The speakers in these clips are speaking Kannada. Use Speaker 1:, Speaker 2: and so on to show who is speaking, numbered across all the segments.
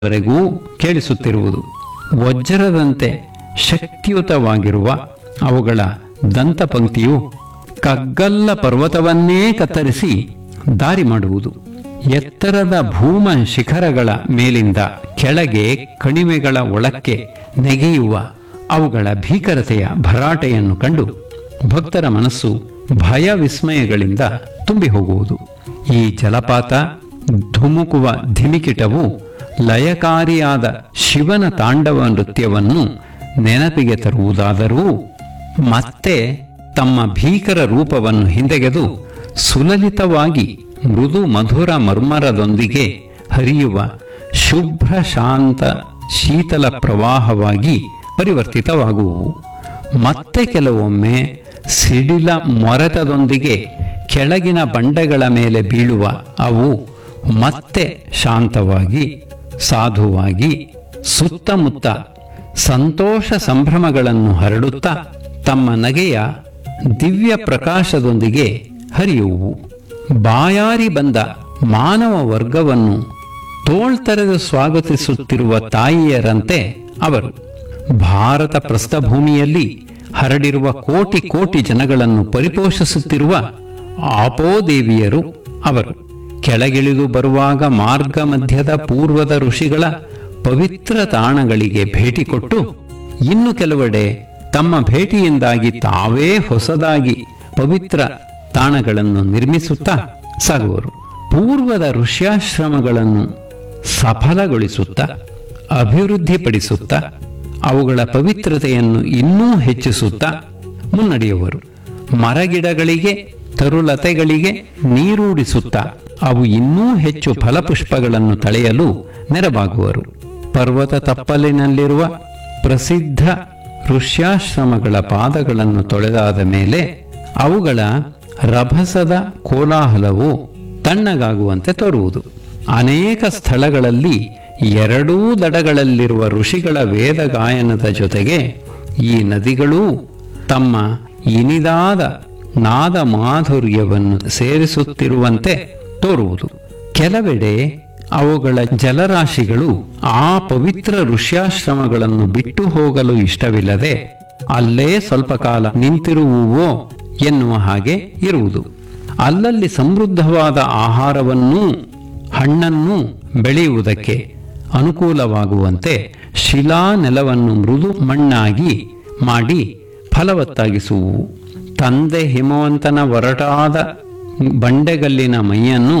Speaker 1: ವರೆಗೂ ಕೇಳಿಸುತ್ತಿರುವುದು ವಜ್ರದಂತೆ ಶಕ್ತಿಯುತವಾಗಿರುವ ಅವುಗಳ ದಂತಪಂಕ್ತಿಯು ಕಗ್ಗಲ್ಲ ಪರ್ವತವನ್ನೇ ಕತ್ತರಿಸಿ ದಾರಿ ಮಾಡುವುದು ಎತ್ತರದ ಭೂಮ ಶಿಖರಗಳ ಮೇಲಿಂದ ಕೆಳಗೆ ಕಣಿವೆಗಳ ಒಳಕ್ಕೆ ನೆಗೆಯುವ ಅವುಗಳ ಭೀಕರತೆಯ ಭರಾಟೆಯನ್ನು ಕಂಡು ಭಕ್ತರ ಮನಸ್ಸು ಭಯ ವಿಸ್ಮಯಗಳಿಂದ ತುಂಬಿ ಹೋಗುವುದು ಈ ಜಲಪಾತ ಧುಮುಕುವ ಧಿಮಿಕಿಟವು ಲಯಕಾರಿಯಾದ ಶಿವನ ತಾಂಡವ ನೃತ್ಯವನ್ನು ನೆನಪಿಗೆ ತರುವುದಾದರೂ ಮತ್ತೆ ತಮ್ಮ ಭೀಕರ ರೂಪವನ್ನು ಹಿಂದೆಗೆದು ಸುಲಲಿತವಾಗಿ ಮೃದು ಮಧುರ ಮರ್ಮರದೊಂದಿಗೆ ಹರಿಯುವ ಶುಭ್ರ ಶಾಂತ ಶೀತಲ ಪ್ರವಾಹವಾಗಿ ಪರಿವರ್ತಿತವಾಗುವು ಮತ್ತೆ ಕೆಲವೊಮ್ಮೆ ಸಿಡಿಲ ಮೊರೆತದೊಂದಿಗೆ ಕೆಳಗಿನ ಬಂಡೆಗಳ ಮೇಲೆ ಬೀಳುವ ಅವು ಮತ್ತೆ ಶಾಂತವಾಗಿ ಸಾಧುವಾಗಿ ಸುತ್ತಮುತ್ತ ಸಂತೋಷ ಸಂಭ್ರಮಗಳನ್ನು ಹರಡುತ್ತಾ ತಮ್ಮ ನಗೆಯ ದಿವ್ಯ ಪ್ರಕಾಶದೊಂದಿಗೆ ಹರಿಯುವು ಬಾಯಾರಿ ಬಂದ ಮಾನವ ವರ್ಗವನ್ನು ತೋಳ್ತರೆದು ಸ್ವಾಗತಿಸುತ್ತಿರುವ ತಾಯಿಯರಂತೆ ಅವರು ಭಾರತ ಪ್ರಸ್ಥಭೂಮಿಯಲ್ಲಿ ಹರಡಿರುವ ಕೋಟಿ ಕೋಟಿ ಜನಗಳನ್ನು ಪರಿಪೋಷಿಸುತ್ತಿರುವ ಆಪೋದೇವಿಯರು ಅವರು ಕೆಳಗಿಳಿದು ಬರುವಾಗ ಮಾರ್ಗ ಮಧ್ಯದ ಪೂರ್ವದ ಋಷಿಗಳ ಪವಿತ್ರ ತಾಣಗಳಿಗೆ ಭೇಟಿ ಕೊಟ್ಟು ಇನ್ನು ಕೆಲವೆಡೆ ತಮ್ಮ ಭೇಟಿಯಿಂದಾಗಿ ತಾವೇ ಹೊಸದಾಗಿ ಪವಿತ್ರ ತಾಣಗಳನ್ನು ನಿರ್ಮಿಸುತ್ತಾ ಸಾಗುವರು ಪೂರ್ವದ ಋಷ್ಯಾಶ್ರಮಗಳನ್ನು ಸಫಲಗೊಳಿಸುತ್ತಾ ಅಭಿವೃದ್ಧಿಪಡಿಸುತ್ತಾ ಅವುಗಳ ಪವಿತ್ರತೆಯನ್ನು ಇನ್ನೂ ಹೆಚ್ಚಿಸುತ್ತಾ ಮುನ್ನಡೆಯುವರು ಮರಗಿಡಗಳಿಗೆ ತರುಲತೆಗಳಿಗೆ ನೀರೂಡಿಸುತ್ತಾ ಅವು ಇನ್ನೂ ಹೆಚ್ಚು ಫಲಪುಷ್ಪಗಳನ್ನು ತಳೆಯಲು ನೆರವಾಗುವರು ಪರ್ವತ ತಪ್ಪಲಿನಲ್ಲಿರುವ ಪ್ರಸಿದ್ಧ ಋಷ್ಯಾಶ್ರಮಗಳ ಪಾದಗಳನ್ನು ತೊಳೆದಾದ ಮೇಲೆ ಅವುಗಳ ರಭಸದ ಕೋಲಾಹಲವು ತಣ್ಣಗಾಗುವಂತೆ ತೋರುವುದು ಅನೇಕ ಸ್ಥಳಗಳಲ್ಲಿ ಎರಡೂ ದಡಗಳಲ್ಲಿರುವ ಋಷಿಗಳ ವೇದ ಗಾಯನದ ಜೊತೆಗೆ ಈ ನದಿಗಳೂ ತಮ್ಮ ಇನಿದಾದ ನಾದ ಮಾಧುರ್ಯವನ್ನು ಸೇರಿಸುತ್ತಿರುವಂತೆ ತೋರುವುದು ಕೆಲವೆಡೆ ಅವುಗಳ ಜಲರಾಶಿಗಳು ಆ ಪವಿತ್ರ ಋಷ್ಯಾಶ್ರಮಗಳನ್ನು ಬಿಟ್ಟು ಹೋಗಲು ಇಷ್ಟವಿಲ್ಲದೆ ಅಲ್ಲೇ ಸ್ವಲ್ಪ ಕಾಲ ನಿಂತಿರುವುವೋ ಎನ್ನುವ ಹಾಗೆ ಇರುವುದು ಅಲ್ಲಲ್ಲಿ ಸಮೃದ್ಧವಾದ ಆಹಾರವನ್ನೂ ಹಣ್ಣನ್ನು ಬೆಳೆಯುವುದಕ್ಕೆ ಅನುಕೂಲವಾಗುವಂತೆ ಶಿಲಾ ನೆಲವನ್ನು ಮೃದು ಮಣ್ಣಾಗಿ ಮಾಡಿ ಫಲವತ್ತಾಗಿಸುವು ತಂದೆ ಹಿಮವಂತನ ಒರಟಾದ ಬಂಡೆಗಲ್ಲಿನ ಮೈಯನ್ನು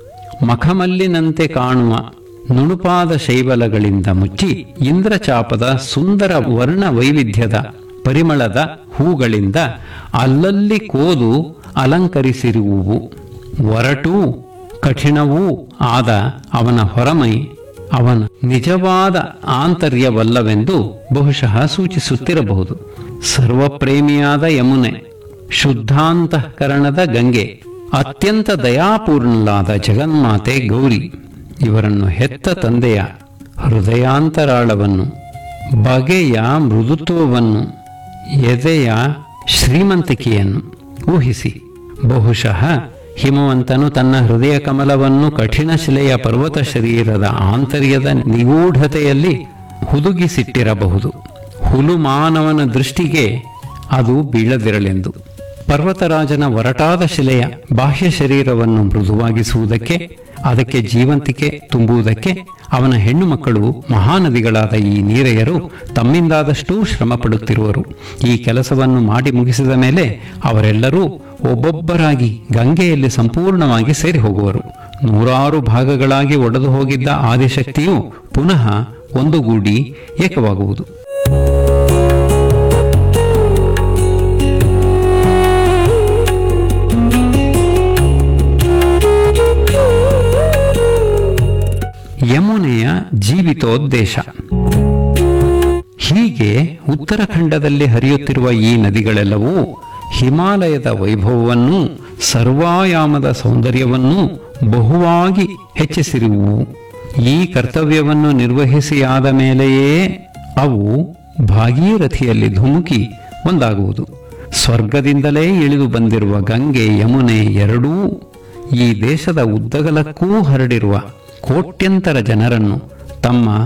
Speaker 1: ಮಖಮಲ್ಲಿನಂತೆ ಕಾಣುವ ನುಣುಪಾದ ಶೈವಲಗಳಿಂದ ಮುಚ್ಚಿ ಇಂದ್ರಚಾಪದ ಸುಂದರ ವರ್ಣ ವೈವಿಧ್ಯದ ಪರಿಮಳದ ಹೂಗಳಿಂದ ಅಲ್ಲಲ್ಲಿ ಕೋದು ಅಲಂಕರಿಸಿರುವುವು ಒರಟೂ ಕಠಿಣವೂ ಆದ ಅವನ ಹೊರಮೈ ಅವನ ನಿಜವಾದ ಆಂತರ್ಯವಲ್ಲವೆಂದು ಬಹುಶಃ ಸೂಚಿಸುತ್ತಿರಬಹುದು ಸರ್ವಪ್ರೇಮಿಯಾದ ಯಮುನೆ ಶುದ್ಧಾಂತಃಕರಣದ ಗಂಗೆ ಅತ್ಯಂತ ದಯಾಪೂರ್ಣಲಾದ ಜಗನ್ಮಾತೆ ಗೌರಿ ಇವರನ್ನು ಹೆತ್ತ ತಂದೆಯ ಹೃದಯಾಂತರಾಳವನ್ನು ಬಗೆಯ ಮೃದುತ್ವವನ್ನು ಎದೆಯ ಶ್ರೀಮಂತಿಕೆಯನ್ನು ಊಹಿಸಿ ಬಹುಶಃ ಹಿಮವಂತನು ತನ್ನ ಹೃದಯ ಕಮಲವನ್ನು ಕಠಿಣ ಶಿಲೆಯ ಪರ್ವತ ಶರೀರದ ಆಂತರ್ಯದ ನಿಗೂಢತೆಯಲ್ಲಿ ಹುದುಗಿಸಿಟ್ಟಿರಬಹುದು ಹುಲು ಮಾನವನ ದೃಷ್ಟಿಗೆ ಅದು ಬೀಳದಿರಲೆಂದು ಪರ್ವತರಾಜನ ಒರಟಾದ ಶಿಲೆಯ ಬಾಹ್ಯ ಶರೀರವನ್ನು ಮೃದುವಾಗಿಸುವುದಕ್ಕೆ ಅದಕ್ಕೆ ಜೀವಂತಿಕೆ ತುಂಬುವುದಕ್ಕೆ ಅವನ ಹೆಣ್ಣು ಮಕ್ಕಳು ಮಹಾನದಿಗಳಾದ ಈ ನೀರೆಯರು ತಮ್ಮಿಂದಾದಷ್ಟೂ ಶ್ರಮ ಪಡುತ್ತಿರುವರು ಈ ಕೆಲಸವನ್ನು ಮಾಡಿ ಮುಗಿಸಿದ ಮೇಲೆ ಅವರೆಲ್ಲರೂ ಒಬ್ಬೊಬ್ಬರಾಗಿ ಗಂಗೆಯಲ್ಲಿ ಸಂಪೂರ್ಣವಾಗಿ ಸೇರಿ ಹೋಗುವರು ನೂರಾರು ಭಾಗಗಳಾಗಿ ಒಡೆದು ಹೋಗಿದ್ದ ಆದಿಶಕ್ತಿಯು ಪುನಃ ಒಂದುಗೂಡಿ ಏಕವಾಗುವುದು ಯಮುನೆಯ ಜೀವಿತೋದ್ದೇಶ ಹೀಗೆ ಉತ್ತರಾಖಂಡದಲ್ಲಿ ಹರಿಯುತ್ತಿರುವ ಈ ನದಿಗಳೆಲ್ಲವೂ ಹಿಮಾಲಯದ ವೈಭವವನ್ನು ಸರ್ವಾಯಾಮದ ಸೌಂದರ್ಯವನ್ನು ಬಹುವಾಗಿ ಹೆಚ್ಚಿಸಿರುವು ಈ ಕರ್ತವ್ಯವನ್ನು ನಿರ್ವಹಿಸಿಯಾದ ಮೇಲೆಯೇ ಅವು ಭಾಗೀರಥಿಯಲ್ಲಿ ಧುಮುಕಿ ಒಂದಾಗುವುದು ಸ್ವರ್ಗದಿಂದಲೇ ಇಳಿದು ಬಂದಿರುವ ಗಂಗೆ ಯಮುನೆ ಎರಡೂ ಈ ದೇಶದ ಉದ್ದಗಲಕ್ಕೂ ಹರಡಿರುವ ಕೋಟ್ಯಂತರ ಜನರನ್ನು ತಮ್ಮ